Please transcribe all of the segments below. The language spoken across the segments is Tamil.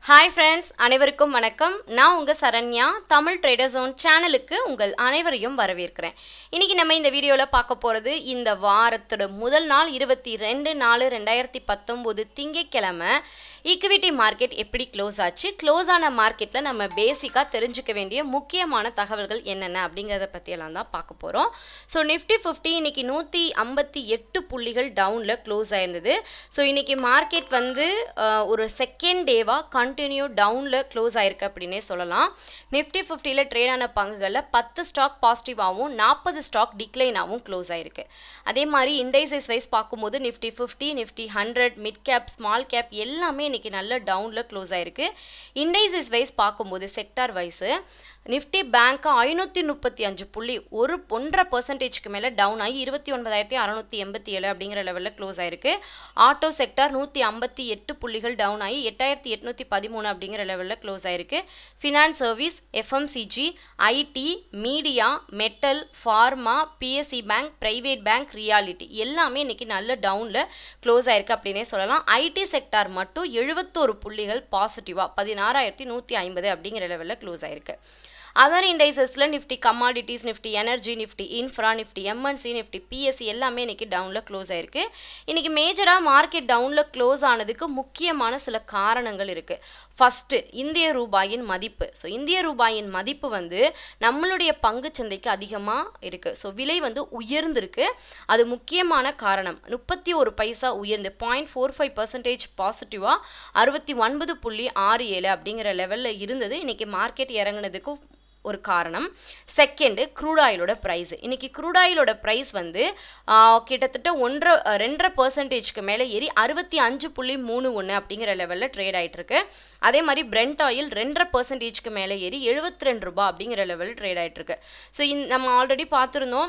ஹாய் ஃப்ரெண்ட்ஸ் அனைவருக்கும் வணக்கம் நான் உங்கள் சரண்யா தமிழ் ட்ரேடர் ஜோன் சேனலுக்கு உங்கள் அனைவரையும் வரவேற்கிறேன் இன்றைக்கி நம்ம இந்த வீடியோவில் பார்க்க போகிறது இந்த வாரத்தோட முதல் நாள் இருபத்தி ரெண்டு நாலு ரெண்டாயிரத்தி பத்தொம்போது திங்கட்கிழமை ஈக்விட்டி மார்க்கெட் எப்படி க்ளோஸ் ஆச்சு க்ளோஸ் ஆன மார்க்கெட்டில் நம்ம பேசிக்காக தெரிஞ்சுக்க வேண்டிய முக்கியமான தகவல்கள் என்னென்ன அப்படிங்கிறத பற்றியெல்லாம் தான் பார்க்க போகிறோம் ஸோ நிஃப்டி ஃபிஃப்டி இன்னைக்கு நூற்றி ஐம்பத்தி எட்டு புள்ளிகள் டவுனில் க்ளோஸ் ஆயிருந்தது ஸோ இன்னைக்கு மார்க்கெட் வந்து அஹ், ஒரு செகண்ட் டேவாக கண்டினியூ டவுனில் க்ளோஸ் ஆயிருக்கு அப்படின்னே சொல்லலாம் நிஃப்டி ஃபிஃப்டியில் ட்ரேட் ஆன பங்குகளில் பத்து ஸ்டாக் பாசிட்டிவாகவும் நாற்பது ஸ்டாக் டிக்ளைனாகவும் க்ளோஸ் ஆயிருக்கு அதே மாதிரி இண்டைசஸ் வைஸ் பார்க்கும்போது Nifty fifty Nifty hundred mid cap small cap எல்லாமே இன்னைக்கு நல்ல டவுனில் க்ளோஸ் ஆயிருக்கு இண்டைசஸ் வைஸ் பார்க்கும்போது செக்டார் வைஸு நிஃப்டி பேங்க் ஐநூற்றி முப்பத்தி அஞ்சு புள்ளி ஒரு ஒன்றரை பர்சன்டேஜ்க்கு மேலே டவுன் ஆகி இருபத்தி ஒன்பதாயிரத்தி அறநூற்றி எண்பத்தி ஏழு அப்படிங்கிற லெவலில் க்ளோஸ் ஆயிருக்கு ஆட்டோ செக்டார் நூற்றி ஐம்பத்தி எட்டு புள்ளிகள் டவுன் ஆகி எட்டாயிரத்தி எட்நூற்றி பதிமூணு அப்படிங்கிற லெவலில் க்ளோஸ் ஆயிருக்கு finance service FMCG IT media metal pharma PSC bank private bank reality எல்லாமே இன்னைக்கு நல்ல டவுனில் க்ளோஸ் ஆயிருக்கு அப்படின்னே சொல்லலாம் ஐடி செக்டார் மட்டும் எழுபத்தோரு புள்ளிகள் பாசிட்டிவாக பதினாறாயிரத்தி நூற்றி ஐம்பது அப்படிங்கிற லெவலில் க்ளோஸ் ஆயிருக்கு அதர் இண்டைசஸில் Nifty commodities Nifty energy Nifty infra Nifty MNC Nifty PSC எல்லாமே இன்னைக்கு டவுனில் க்ளோஸ் ஆயிருக்கு இன்னைக்கு மேஜராக மார்க்கெட் டவுனில் க்ளோஸ் ஆனதுக்கு முக்கியமான சில காரணங்கள் இருக்குது ஃபஸ்ட்டு இந்திய ரூபாயின் மதிப்பு ஸோ இந்திய ரூபாயின் மதிப்பு வந்து நம்மளுடைய பங்குச் சந்தைக்கு அதிகமாக இருக்குது ஸோ விலை வந்து உயர்ந்திருக்கு அது முக்கியமான காரணம் முப்பத்தி ஒரு பைசா உயர்ந்து பாயிண்ட் ஃபோர் ஃபைவ் பர்சன்டேஜ் பாசிட்டிவாக அறுபத்தி ஒன்பது புள்ளி ஆறு ஏழு அப்படிங்கிற லெவலில் இருந்தது இன்னைக்கு மார்க்கெட் இறங்குனதுக்கு ஒரு காரணம் செகண்டு க்ரூட் ஆயிலோட ப்ரைஸ் இன்னைக்கு க்ரூட் ஆயிலோட ப்ரைஸ் வந்து ஆ, கிட்டத்தட்ட ஒன்றரை அஹ், ரெண்டரை பர்சன்டேஜ்க்கு மேலே ஏறி அறுபத்தி அஞ்சு புள்ளி மூணு ஒன்று அப்படிங்கிற லெவலில் ட்ரேட் ஆயிட்டு இருக்கு அதே மாதிரி பிரெண்ட் ஆயில் ரெண்டரை பர்சன்டேஜ்க்கு மேலே ஏறி எழுபத்தி ரெண்டு ரூபாய் அப்படிங்கிற லெவலில் ட்ரேட் ஆயிட்டு இருக்கு ஸோ நம்ம ஆல்ரெடி பார்த்துருந்தோம்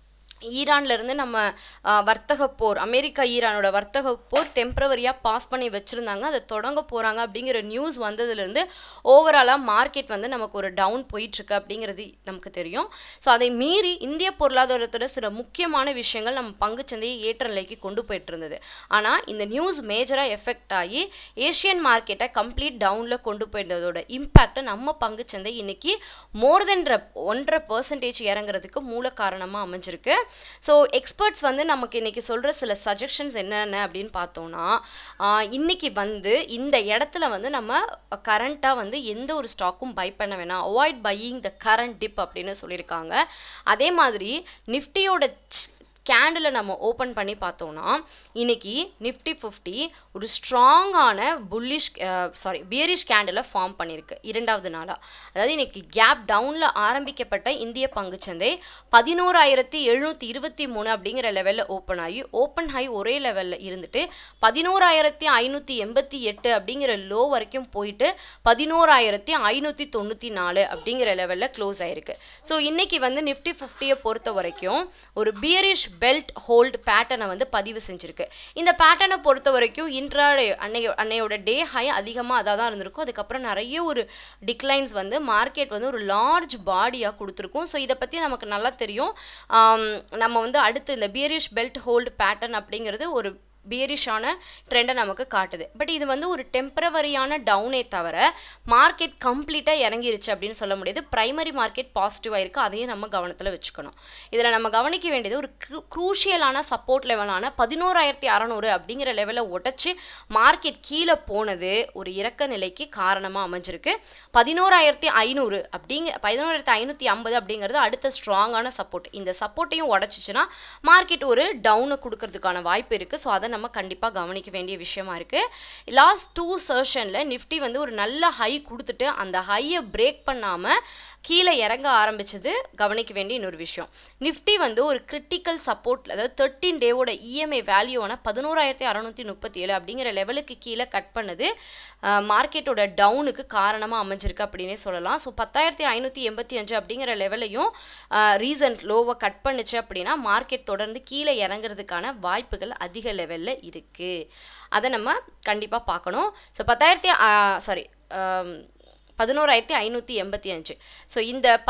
ஈரான்ல இருந்து நம்ம ஆ, வர்த்தக போர் அமெரிக்கா ஈரானோட வர்த்தக போர் டெம்பரவரியாக பாஸ் பண்ணி வச்சுருந்தாங்க அதை தொடங்க போகிறாங்க அப்படிங்கிற நியூஸ் வந்ததுலேருந்து ஓவராலாக மார்க்கெட் வந்து நமக்கு ஒரு டவுன் போயிட்டுருக்கு அப்படிங்கிறது நமக்கு தெரியும் ஸோ அதை மீறி இந்திய பொருளாதாரத்தோட சில முக்கியமான விஷயங்கள் நம்ம பங்குச்சந்தையை ஏற்ற நிலைக்கு கொண்டு போயிட்டு இருந்தது ஆனால் இந்த நியூஸ் மேஜராக எஃபெக்ட் ஆகி ஏஷியன் மார்க்கெட்டை கம்ப்ளீட் டவுனில் கொண்டு போயிருந்ததோட இம்பேக்டை நம்ம பங்குச்சந்தை இன்னைக்கு மோர் தென் ஒன்றரை பர்சன்டேஜ் இறங்குறதுக்கு மூல காரணமாக அமைஞ்சிருக்கு ஸோ எக்ஸ்பர்ட்ஸ் வந்து நமக்கு இன்னைக்கு சொல்கிற சில சஜஷன்ஸ் என்னென்ன அப்படின்னு பார்த்தோம்னா ஆஹ் இன்னைக்கு வந்து இந்த இடத்துல வந்து நம்ம கரண்ட்டாக வந்து எந்த ஒரு ஸ்டாக்கும் பை பண்ண வேணாம் avoid buying the current dip அப்படின்னு சொல்லியிருக்காங்க அதே மாதிரி நிஃப்டியோட கேண்டில் நம்ம ஓப்பன் பண்ணி பார்த்தோம்னா இன்னைக்கு நிஃப்டி ஃபிஃப்டி ஒரு ஸ்ட்ராங்கான bullish sorry bearish candle form பண்ணியிருக்கு இரண்டாவது நாளாக அதாவது இன்னைக்கு கேப் டவுனில் ஆரம்பிக்கப்பட்ட இந்திய பங்குச்சந்தை பதினோராயிரத்தி எழுநூற்றி இருபத்தி மூணு அப்படிங்கிற லெவலில் ஓப்பன் ஆகி ஓப்பன் ஹை ஒரே லெவலில் இருந்துட்டு பதினோராயிரத்தி ஐநூற்றி எண்பத்தி எட்டு அப்படிங்கிற லோ வரைக்கும் போயிட்டு பதினோராயிரத்தி ஐநூற்றி தொண்ணூற்றி நாலு அப்படிங்கிற லெவலில் க்ளோஸ் ஆயிருக்கு ஸோ இன்னைக்கு வந்து நிஃப்டி ஃபிஃப்டியை பொறுத்த வரைக்கும் ஒரு பியரிஷ் பெல்ட் ஹோல்ட் பேட்டர்னை வந்து பதிவு செஞ்சிருக்கு இந்த பேட்டர்னை பொறுத்த வரைக்கும் இன்ட்ராடே அன்னைய அன்னையோட டே ஹை அதிகமாக அதாக தான் இருந்திருக்கும் அதுக்கப்புறம் நிறைய ஒரு டிக்ளைன்ஸ் வந்து மார்க்கெட் வந்து ஒரு லார்ஜ் பாடியாக கொடுத்துருக்கும் ஸோ இதை பற்றி நமக்கு நல்லா தெரியும் ஆம், நம்ம வந்து அடுத்து இந்த பியரிஷ் பெல்ட் ஹோல்ட் பேட்டர்ன் அப்படிங்கிறது ஒரு பியரிஷான ட்ரெண்டை நமக்கு காட்டுது பட் இது வந்து ஒரு டெம்பரவரியான டவுனே தவிர மார்க்கெட் கம்ப்ளீட்டாக இறங்கிருச்சு அப்படின்னு சொல்ல முடியாது பிரைமரி மார்க்கெட் பாசிட்டிவாக இருக்குது அதையும் நம்ம கவனத்தில் வச்சுக்கணும் இதில் நம்ம கவனிக்க வேண்டியது ஒரு க்ரூஷியலான சப்போர்ட் லெவலான பதினோராயிரத்தி அறநூறு அப்படிங்கிற லெவலில் உடச்சி மார்க்கெட் கீழே போனது ஒரு இறக்க நிலைக்கு காரணமாக அமைஞ்சிருக்கு பதினோராயிரத்தி ஐநூறு அப்படிங்க பதினோராயிரத்தி ஐநூற்றி ஐம்பது அப்படிங்கிறது அடுத்த ஸ்ட்ராங்கான சப்போர்ட் இந்த சப்போர்ட்டையும் உடச்சிச்சுன்னா மார்க்கெட் ஒரு டவுனை கொடுக்கறதுக்கான வாய்ப்பு இருக்குது ஸோ அதை நம்ம கண்டிப்பாக கவனிக்க வேண்டிய விஷயமா இருக்குது லாஸ்ட் டூ செஷனில் நிஃப்டி வந்து ஒரு நல்ல ஹை கொடுத்துட்டு அந்த ஹையை பிரேக் பண்ணாமல் கீழே இறங்க ஆரம்பிச்சது கவனிக்க வேண்டிய இன்னொரு விஷயம் நிஃப்டி வந்து ஒரு கிரிட்டிக்கல் சப்போர்ட் அதாவது தேர்ட்டீன் டேவோட இஎம்ஐ வேல்யூவான பதினோராயிரத்தி அறநூற்றி முப்பத்தி ஏழு அப்படிங்கிற லெவலுக்கு கீழே கட் பண்ணது மார்க்கெட்டோட டவுனுக்கு காரணமாக அமைஞ்சிருக்கு அப்படின்னே சொல்லலாம் ஸோ பத்தாயிரத்தி ஐநூற்றி எண்பத்தி அஞ்சு அப்படிங்கிற லெவலையும் ரீசன்ட் லோவை கட் பண்ணுச்சு அப்படின்னா மார்க்கெட் தொடர்ந்து கீழே இறங்குறதுக்கான வாய்ப்புகள் அதிக லெவலில் இருக்குது அதை நம்ம கண்டிப்பாக பார்க்கணும் ஸோ பத்தாயிரத்தி சாரி பதினோராயிரத்தி ஐநூற்றி எண்பத்தி அஞ்சு ஸோ இந்த பத்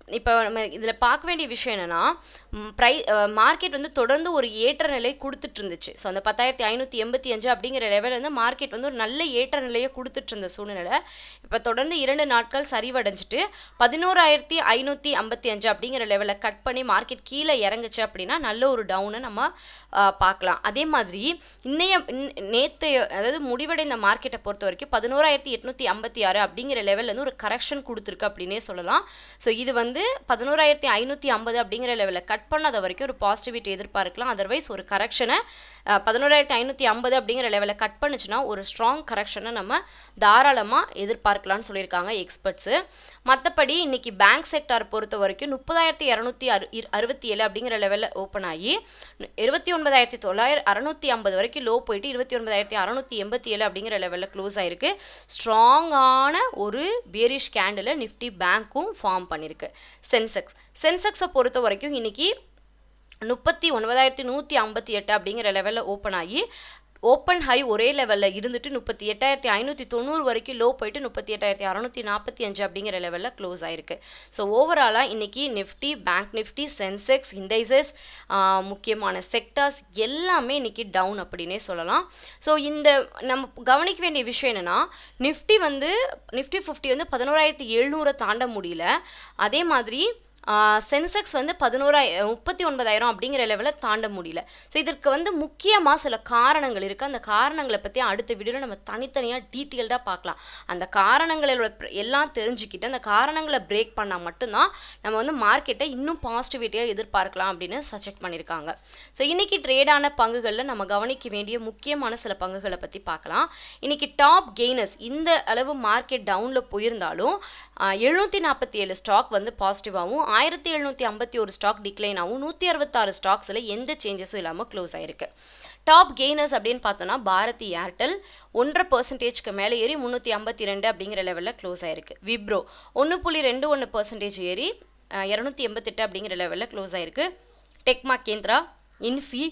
இப்போ நம்ம இதில் பார்க்க வேண்டிய விஷயம் என்னென்னா ப்ரை மார்க்கெட் வந்து தொடர்ந்து ஒரு ஏற்ற நிலை கொடுத்துட்டு இருந்துச்சு ஸோ அந்த பத்தாயிரத்தி ஐநூற்றி எண்பத்தி அஞ்சு அப்படிங்கிற லெவலில் வந்து மார்க்கெட் வந்து ஒரு நல்ல ஏற்ற நிலையை கொடுத்துட்டு இருந்த சூழ்நிலை இப்போ தொடர்ந்து இரண்டு நாட்கள் சரிவடைஞ்சிட்டு பதினோராயிரத்தி ஐநூற்றி ஐம்பத்தி அஞ்சு அப்படிங்கிற லெவலில் கட் பண்ணி மார்க்கெட் கீழே இறங்குச்சு அப்படின்னா நல்ல ஒரு டவுனை நம்ம பார்க்கலாம் அதே மாதிரி இன்னைய நேற்று அதாவது முடிவடைந்த மார்க்கெட்டை பொறுத்த வரைக்கும் பதினோராயிரத்தி எட்நூற்றி ஐம்பத்தி ஆறு அப்படிங்கிற லெவலில் வந்து ஒரு கரெக்ஷன் கொடுத்துருக்கு அப்படின்னே சொல்லலாம் ஸோ இது வந்து பதினோராயிரத்தி ஐநூற்றி ஐம்பது அப்படிங்கிற லெவலில் கட் பண்ணாத வரைக்கும் ஒரு பாசிட்டிவிட்டி எதிர்பார்க்கலாம் அதர்வைஸ் ஒரு கரெக்ஷனை பதினோராயிரத்தி ஐநூற்றி ஐம்பது அப்படிங்கிற லெவலில் கட் பண்ணுச்சுன்னா ஒரு ஸ்ட்ராங் கரெக்ஷனை நம்ம தாராளமாக எதிர்பார்க்கலாம்னு சொல்லியிருக்காங்க எக்ஸ்பர்ட்ஸு மற்றபடி இன்னைக்கு பேங்க் செக்டார் பொறுத்த வரைக்கும் முப்பதாயிரத்தி இரநூத்தி அறு அறுபத்தி ஏழு அப்படிங்கிற லெவலில் ஓப்பன் ஆகி இருபத்தி ஒன்பதாயிரத்தி தொள்ளாயிரம் அறநூற்றி ஐம்பது வரைக்கும் லோ போயிட்டு இருபத்தி ஒன்பதாயிரத்தி அறநூற்றி எண்பத்தி ஏழு அப்படிங்கிற லெவலில் க்ளோஸ் ஆயிருக்கு ஸ்ட்ராங்கான ஒரு பேரிஷ் கேண்டில் நிஃப்டி பேங்க்கும் ஃபார்ம் பண்ணியிருக்கு சென்செக்ஸ் சென்செக்ஸை பொறுத்த வரைக்கும் இன்னைக்கு முப்பத்தி ஒன்பதாயிரத்தி நூற்றி ஐம்பத்தி எட்டு அப்படிங்கிற லெவலில் ஓப்பன் ஆகி ஓப்பன் ஹை ஒரே லெவலில் இருந்துட்டு முப்பத்தி எட்டாயிரத்தி ஐநூற்றி தொண்ணூறு வரைக்கும் லோ போயிட்டு முப்பத்தி எட்டாயிரத்தி அறநூற்றி நாற்பத்தி அஞ்சு அப்படிங்கிற லெவலில் க்ளோஸ் ஆயிருக்கு ஸோ ஓவராலாக இன்னைக்கு Nifty bank Nifty Sensex indices முக்கியமான செக்டார்ஸ் எல்லாமே இன்னைக்கு டவுன் அப்படின்னே சொல்லலாம் ஸோ இந்த நம்ம கவனிக்க வேண்டிய விஷயம் என்னென்னா நிஃப்டி வந்து நிஃப்டி ஃபிஃப்டி வந்து பதினோராயிரத்தி எழுநூறை தாண்ட முடியல அதே மாதிரி சென்செக்ஸ் வந்து பதினோராய் முப்பத்தி ஒன்பதாயிரம் அப்படிங்கிற லெவலில் தாண்ட முடியல ஸோ இதற்கு வந்து முக்கியமாக சில காரணங்கள் இருக்குது அந்த காரணங்களை பற்றி அடுத்த வீடியோவில் நம்ம தனித்தனியாக டீட்டெயில்டாக பார்க்கலாம் அந்த காரணங்களோட எல்லாம் தெரிஞ்சுக்கிட்டு அந்த காரணங்களை பிரேக் பண்ணால் மட்டும்தான் நம்ம வந்து மார்க்கெட்டை இன்னும் பாசிட்டிவிட்டியாக எதிர்பார்க்கலாம் அப்படின்னு சஜெக்ட் பண்ணியிருக்காங்க ஸோ இன்றைக்கி ட்ரேடான பங்குகளில் நம்ம கவனிக்க வேண்டிய முக்கியமான சில பங்குகளை பற்றி பார்க்கலாம் இன்றைக்கி டாப் கெய்னர்ஸ் இந்த அளவு மார்க்கெட் டவுனில் போயிருந்தாலும் எழுநூற்றி நாற்பத்தி ஏழு ஸ்டாக் வந்து பாசிட்டிவாகவும் ஆயிரத்தி எழுநூற்றி ஐம்பத்தி ஒரு ஸ்டாக் டிக்ளைன் ஆகும் நூற்றி அறுபத்தாறு ஸ்டாக்ஸில் எந்த சேஞ்சஸும் இல்லாமல் க்ளோஸ் ஆயிருக்கு டாப் கெய்னர்ஸ் அப்படின்னு பார்த்தோன்னா பாரதி ஏர்டெல் ஒன்றரை பர்சன்டேஜ்க்கு மேலே ஏறி முந்நூற்றி ஐம்பத்தி ரெண்டு அப்படிங்கிற லெவலில் க்ளோஸ் ஆயிருக்கு விப்ரோ ஒன்று புள்ளி ரெண்டு ஒன்று பர்சன்டேஜ் ஏறி இரநூத்தி எண்பத்தெட்டு அப்படிங்கிற லெவலில் க்ளோஸ் ஆயிருக்கு டெக்மா Mahindra Infy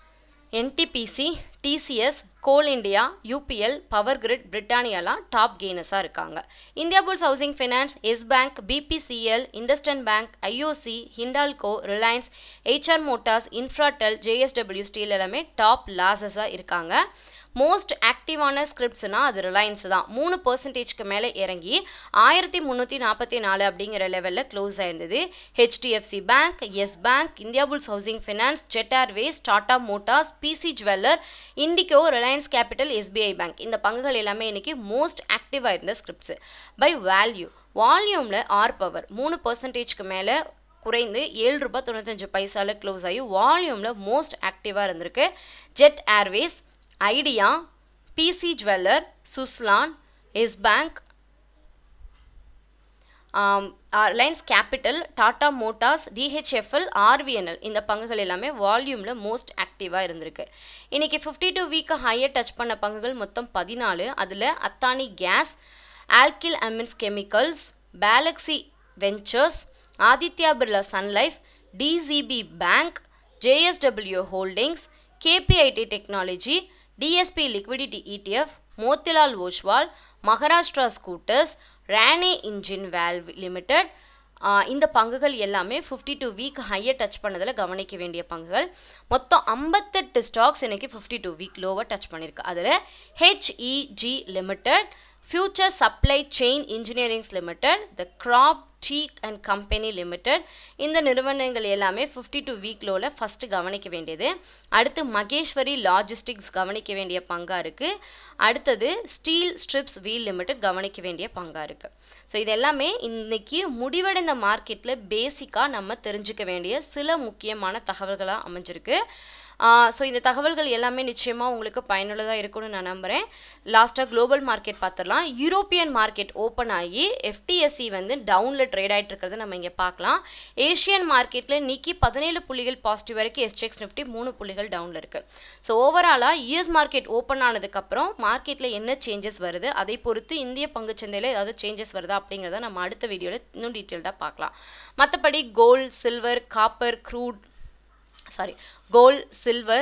NTPC TCS Coal India UPL Power Grid பிரிட்டானியாலாம் டாப் கெய்னஸாக இருக்காங்க Indiabulls housing finance Yes bank BPCL IndusInd bank IOC Hindalco Reliance HR motors Infratel JSW steel எல்லாமே டாப் லாசஸாக இருக்காங்க மோஸ்ட் ஆக்டிவான ஸ்கிரிப்ட்ஸ்னா அது ரிலையன்ஸ் தான் மூணு பர்சன்டேஜ்க்கு மேலே இறங்கி ஆயிரத்தி முந்நூற்றி நாற்பத்தி நாலு அப்படிங்கிற லெவலில் க்ளோஸ் ஆயிருந்தது HDFC bank Yes bank Indiabulls housing finance Jet Airways Tata motors PC jeweller IndiGo Reliance capital SBI bank இந்த பங்குகள் எல்லாமே இன்னைக்கு மோஸ்ட் ஆக்டிவாக இருந்த ஸ்கிரிப்ட்ஸ் பை வேல்யூ வால்யூமில் ஆர் பவர் மூணு பர்சன்டேஜ்க்கு மேலே குறைந்து ஏழு ரூபாய் தொண்ணூத்தஞ்சு பைசாவில் க்ளோஸ் ஆகி வால்யூமில் மோஸ்ட் ஆக்டிவாக இருந்திருக்கு Jet Airways Idea PC jeweller Suzlon Yes bank Reliance capital Tata motors DHFL RVNL இந்த பங்குகள் எல்லாமே வால்யூமில் மோஸ்ட் ஆக்டிவாக இருந்திருக்கு இன்றைக்கி ஃபிஃப்டி டூ வீக்கை ஹையை டச் பண்ண பங்குகள் மொத்தம் பதினாலு அதில் Adani gas alkyl amines chemicals Galaxy ventures Aditya Birla sun life DCB bank JSW holdings KPIT technology DSP liquidity ETF Motilal Oswal Maharashtra scooters Rane engine valve limited இந்த பங்குகள் எல்லாமே ஃபிஃப்டி டூ வீக் ஹையை டச் பண்ணதில் கவனிக்க வேண்டிய பங்குகள் மொத்தம் ஐம்பத்தெட்டு ஸ்டாக்ஸ் இன்னைக்கு ஃபிஃப்டி டூ வீக் லோவை டச் பண்ணியிருக்கு அதில் HEG limited future supply chain இன்ஜினியரிங்ஸ் limited the Grob tea and company limited இந்த நிறுவனங்கள் எல்லாமே ஃபிஃப்டி டூ வீக் லோவில் ஃபஸ்ட்டு கவனிக்க வேண்டியது அடுத்து மகேஸ்வரி லாஜிஸ்டிக்ஸ் கவனிக்க வேண்டிய பங்காக இருக்குது அடுத்தது ஸ்டீல் ஸ்ட்ரிப்ஸ் வீல் லிமிடெட் கவனிக்க வேண்டிய பங்காக இருக்குது ஸோ இது எல்லாமே இன்னைக்கு முடிவடைந்த மார்க்கெட்டில் பேசிக்காக நம்ம தெரிஞ்சுக்க வேண்டிய சில முக்கியமான தகவல்களாக அமைஞ்சிருக்கு ஸோ இந்த தகவல்கள் எல்லாமே நிச்சயமாக உங்களுக்கு பயனுள்ளதாக இருக்கும்னு நான் நம்புகிறேன் லாஸ்ட்டாக குளோபல் மார்க்கெட் பார்த்துடலாம் யூரோப்பியன் மார்க்கெட் ஓப்பன் ஆகி எஃப்டிஎஸ்சி வந்து டவுனில் ட்ரேட் ஆகிட்டு இருக்கிறத நம்ம இங்கே பார்க்கலாம் ஏஷியன் மார்க்கெட்டில் இன்னைக்கு பதினேழு புள்ளிகள் பாசிட்டிவ் வரைக்கும் எஸ்டெக்ஸ் நிஃப்டி மூணு புள்ளிகள் டவுனில் இருக்குது ஸோ ஓவராலாக யூஎஸ் மார்க்கெட் ஓப்பன் ஆனதுக்கப்புறம் மார்க்கெட்டில் என்ன சேஞ்சஸ் வருது அதை பொறுத்து இந்திய பங்குச்சந்தையில் ஏதாவது சேஞ்சஸ் வருதா அப்படிங்கிறத நம்ம அடுத்த வீடியோவில் இன்னும் டீட்டெயில்டாக பார்க்கலாம் மற்றபடி gold silver copper crude sorry gold silver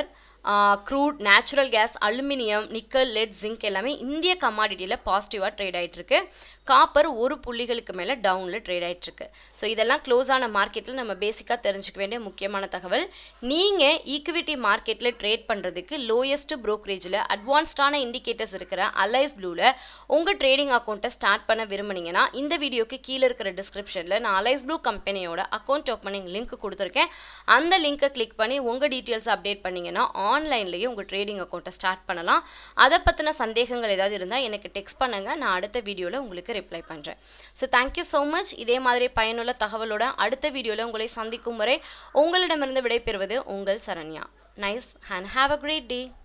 crude natural gas aluminium nickel lead zinc எல்லாமே இந்திய கமாடிட்டியில் பாசிட்டிவாக ட்ரேட் ஆகிட்டுருக்கு காப்பர் ஒரு புள்ளிகளுக்கு மேலே டவுனில் ட்ரேட் ஆகிட்டுருக்கு ஸோ இதெல்லாம் க்ளோஸ் ஆன மார்க்கெட்டில் நம்ம பேசிக்காக தெரிஞ்சுக்க வேண்டிய முக்கியமான தகவல் நீங்கள் ஈக்விட்டி மார்க்கெட்டில் ட்ரேட் பண்ணுறதுக்கு லோயஸ்ட் ப்ரோக்கரேஜில் அட்வான்ஸ்டான இண்டிகேட்டர்ஸ் இருக்கிற அலைஸ் ப்ளூவில் உங்கள் ட்ரேடிங் அக்கௌண்ட்டை ஸ்டார்ட் பண்ண விரும்புனீங்கன்னா இந்த வீடியோக்கு கீழே இருக்கிற டிஸ்கிரிப்ஷனில் நான் அலைஸ் ப்ளூ கம்பெனியோட அக்கௌண்ட் ஓப்பனிங் லிங்க் கொடுத்துருக்கேன் அந்த லிங்க்கை கிளிக் பண்ணி உங்கள் டீட்டெயில்ஸ் அப்டேட் பண்ணிங்கன்னா ஆன்லைன்லேயே உங்கள் ட்ரேடிங் அக்கௌண்ட்டை ஸ்டார்ட் பண்ணலாம் அதை பற்றின சந்தேகங்கள் ஏதாவது இருந்தால் எனக்கு டெக்ஸ்ட் பண்ணுங்கள் நான் அடுத்த வீடியோவில் உங்களுக்கு ரிப்ளை பண்ணுறேன் ஸோ தேங்க்யூ ஸோ மச் இதே மாதிரி பயனுள்ள தகவலோட அடுத்த வீடியோவில் உங்களை சந்திக்கும் வரை உங்களிடமிருந்து விடைபெறுவது உங்கள் Saranya nice and have a great day